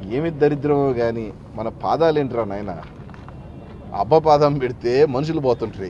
ఏమి దరిద్రమో కానీ మన పాదాలేంటిరా నాయన అబ్బ పాదం పెడితే మనుషులు పోతుంటారు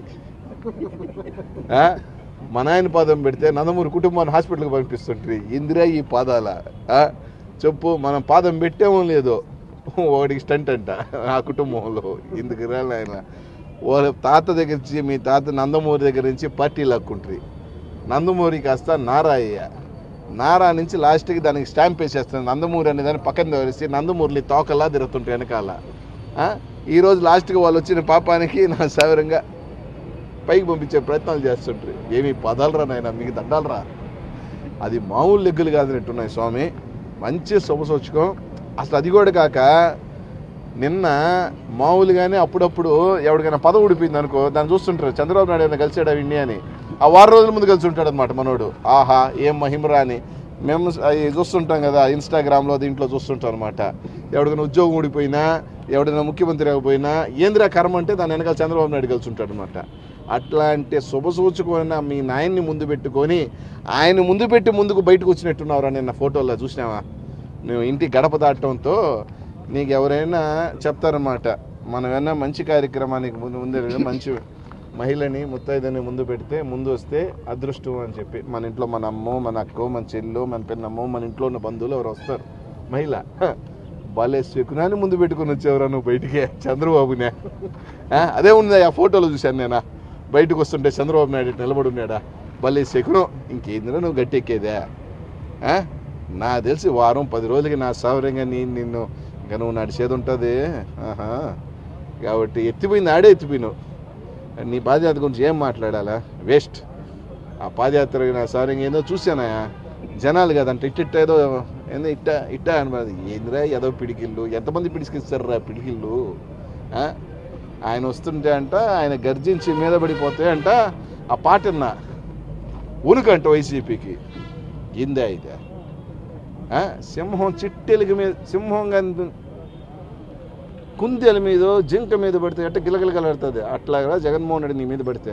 ఆ? మా నాయన పాదం పెడితే నందమూరి కుటుంబాన్ని హాస్పిటల్కి పంపిస్తుంటారు ఇందిరా ఈ పాదాల ఆ? చెప్పు మనం పాదం పెట్టేమో లేదో ఒకటికి స్టంట్ అంట ఆ కుటుంబంలో ఇందుకు ఆయన వాళ్ళ తాత దగ్గర నుంచి మీ తాత నందమూరి దగ్గర నుంచి పార్టీ లాక్కుంటారు నందమూరి కాస్త నారాయ్య నారా నుంచి లాస్ట్కి దానికి స్టాంప్ వేసేస్తుంది నందమూరి అనే దాన్ని పక్కన తోలిసి నందమూరిని తోకలా తిరుగుతుంటాయి వెనకాల ఆ? ఈ రోజు లాస్ట్కి వాళ్ళు వచ్చిన పాపానికి నా సవిరంగా పైకి పంపించే ప్రయత్నాలు చేస్తుంటారు ఏమి పదాలరా నాయన మీకు దండాలరా అది మామూలు లెగ్గులు కాదనట్టున్నాయి స్వామి మంచి శుభసూచకం అసలు అది కూడా కాక నిన్న మామూలుగానే అప్పుడప్పుడు ఎవరికైనా పదవి ఊడిపోయింది అనుకో దాన్ని చూస్తుంటారు చంద్రబాబు నాయుడు ఏమైనా కలిసాడా ఇండియా అని ఆ వారం రోజుల ముందు కలిసి ఉంటాడు అనమాట మనోడు ఆహా ఏం మహిమరా అని మేము అవి చూస్తుంటాం కదా ఇన్స్టాగ్రామ్లో దీంట్లో చూస్తుంటాం అనమాట ఎవరికైనా ఉద్యోగం ఊడిపోయినా ఎవడైనా ముఖ్యమంత్రి అయిపోయినా ఏందిరా కర్మ అంటే దాని వెనకాల చంద్రబాబు నాయుడు కలిసి ఉంటాడు అనమాట అట్లాంటి శుభసూచకమైన మీ నాయన్ని ముందు పెట్టుకొని ఆయన ముందు పెట్టి ముందుకు బయటకు వచ్చినట్టున్నావురా నిన్న ఫోటోలో చూసినావా నువ్వు ఇంటి గడప దాటడంతో నీకు ఎవరైనా చెప్తారన్నమాట మనం ఏమన్నా మంచి కార్యక్రమానికి ముందు ముందు మంచి మహిళని ముత్తైదని ముందు పెడితే ముందు వస్తే అదృష్టం అని చెప్పి మన ఇంట్లో మన అమ్మో మన అక్కో మన చెల్లో మన పిన్నమ్మో మన ఇంట్లో ఉన్న బంధువులు ఎవరు వస్తారు మహిళ హ, భలే శకునాన్ని ముందు పెట్టుకుని వచ్చేవరా నువ్వు బయటికి చంద్రబాబునే ఆ, అదే ఉంది ఆ ఫోటోలో చూశాను నేను బయటకు వస్తుంటే చంద్రబాబు నాయుడు ఇటు నిలబడి ఉన్నాడా భలే శకునం ఇంకేందిరా నువ్వు గట్టెక్కేదే ఆ? నా తెలిసి వారం పది రోజులకి నా సౌర్యంగా నేను నిన్ను ఇంకా నువ్వు నడిచేది ఉంటుంది ఆహా కాబట్టి ఎత్తిపోయింది ఆడే ఎత్తిపోయినావు నీ పాదయాత్ర గురించి ఏం మాట్లాడాలా వేస్ట్ ఆ పాదయాత్ర నా సౌర్యంగా ఏందో చూశానయా జనాలు కదంట ఇట్టిట్ట ఏదో ఏందో ఇట్ట ఇట్ట అనమాట ఏందిరా ఏదో పిడికిళ్ళు ఎంతమంది పిడికిస్తారా పిడికిళ్ళు ఆ? ఆయన వస్తుంటే అంట ఆయన గర్జించి మీద పడిపోతే అంట ఆ పాట విన్నా ఉనుకంట వైసీపీకి ఇందే అయితే ఆ? సింహం చిట్టెలికి మీద సింహం గందు కుందేల మీద జింక మీద పడితే అట్ట గిలగిలగలాడుతుంది అట్లాగా జగన్మోహన్ రెడ్డి నీ మీద పడితే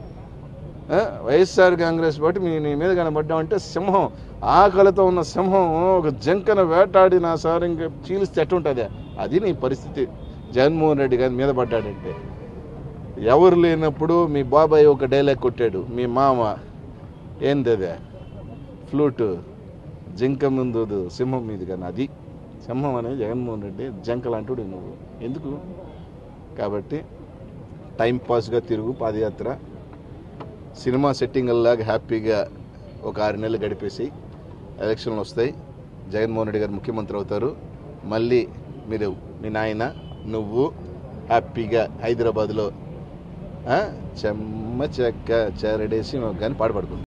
ఆ? వైఎస్ఆర్ కాంగ్రెస్ పార్టీ మీ నీ మీద కనబడ్డామంటే సింహం ఆకలితో ఉన్న సింహం ఒక జింకను వేటాడి నా సార్ ఇంక చీలిస్తే ఎట్టుంటుంది అది నీ పరిస్థితి జగన్మోహన్ రెడ్డి గారి మీద పడ్డాడంటే ఎవరు లేనప్పుడు మీ బాబాయ్ ఒక డైలాగ్ కొట్టాడు మీ మామ ఏంది అదే ఫ్లూటు జింక ముందు సింహం మీద కానీ అది సింహం అనేది జగన్మోహన్ రెడ్డి జంక లాంటి నువ్వు ఎందుకు కాబట్టి టైం పాస్గా తిరుగు పాదయాత్ర సినిమా సెట్టింగ్ లాగా హ్యాపీగా ఒక ఆరు నెలలు గడిపేసి ఎలక్షన్లు వస్తాయి జగన్మోహన్ రెడ్డి గారు ముఖ్యమంత్రి అవుతారు మళ్ళీ మీరు మీ నాయన నువ్వు హ్యాపీగా హైదరాబాద్లో ఆ, చెమ్మ చెక్క చెరడేసి కానీ పాడుపడుకుంటారు